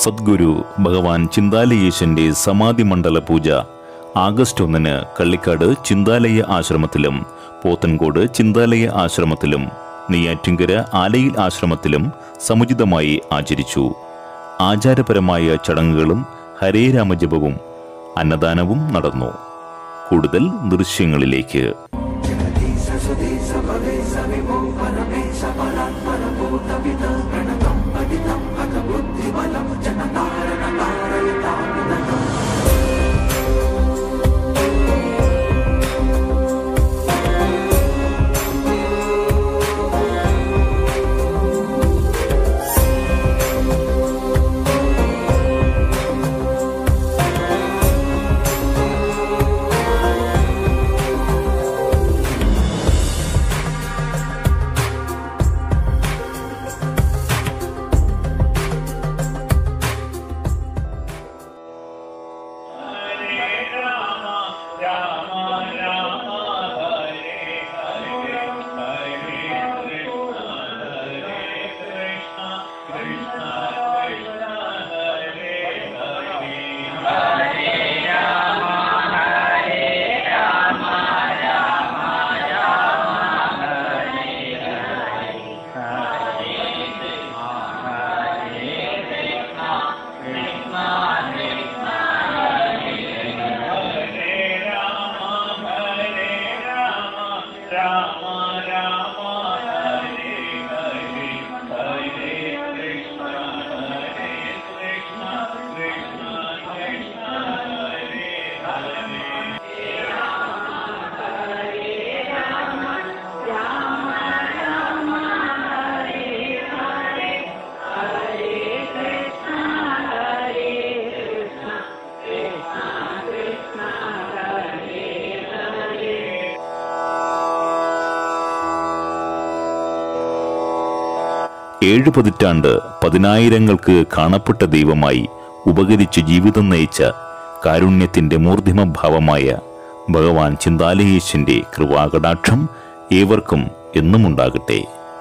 സദ്ഗുരു ഭഗവാൻ ചിന്താലയേശന്റെ സമാധി മണ്ഡല പൂജ ആഗസ്റ്റ് ഒന്നിന് കള്ളിക്കാട് ചിന്താലയ ആശ്രമത്തിലും പോത്തൻകോട് ചിന്താലയ ആശ്രമത്തിലും നെയ്യാറ്റിങ്കര ആലയിൽ ആശ്രമത്തിലും സമുചിതമായി ആചരിച്ചു ആചാരപരമായ ചടങ്ങുകളും ഹരേ രാമജപവും അന്നദാനവും നടന്നു കൂടുതൽ ദൃശ്യങ്ങളിലേക്ക് ഏഴ് പതിറ്റാണ്ട് പതിനായിരങ്ങൾക്ക് കാണപ്പെട്ട ദൈവമായി ഉപകരിച്ച് ജീവിതം നയിച്ച കാരുണ്യത്തിന്റെ മൂർധിമഭാവമായ ഭഗവാൻ ചിന്താലയേശന്റെ കൃപാകടാക്ഷം ഏവർക്കും എന്നും ഉണ്ടാകട്ടെ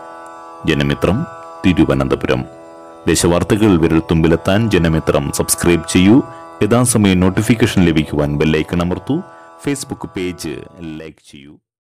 ജനമിത്രം തിരുവനന്തപുരം ദേശവാർത്തകൾ വിരൽത്തുമ്പിലെത്താൻ ജനമിത്രം സബ്സ്ക്രൈബ് ചെയ്യൂ യഥാസമയം നോട്ടിഫിക്കേഷൻ ലഭിക്കുവാൻ ബെല്ലൈക്കൺ അമർത്തൂ ഫേസ്ബുക്ക് പേജ് ലൈക്ക് ചെയ്യൂ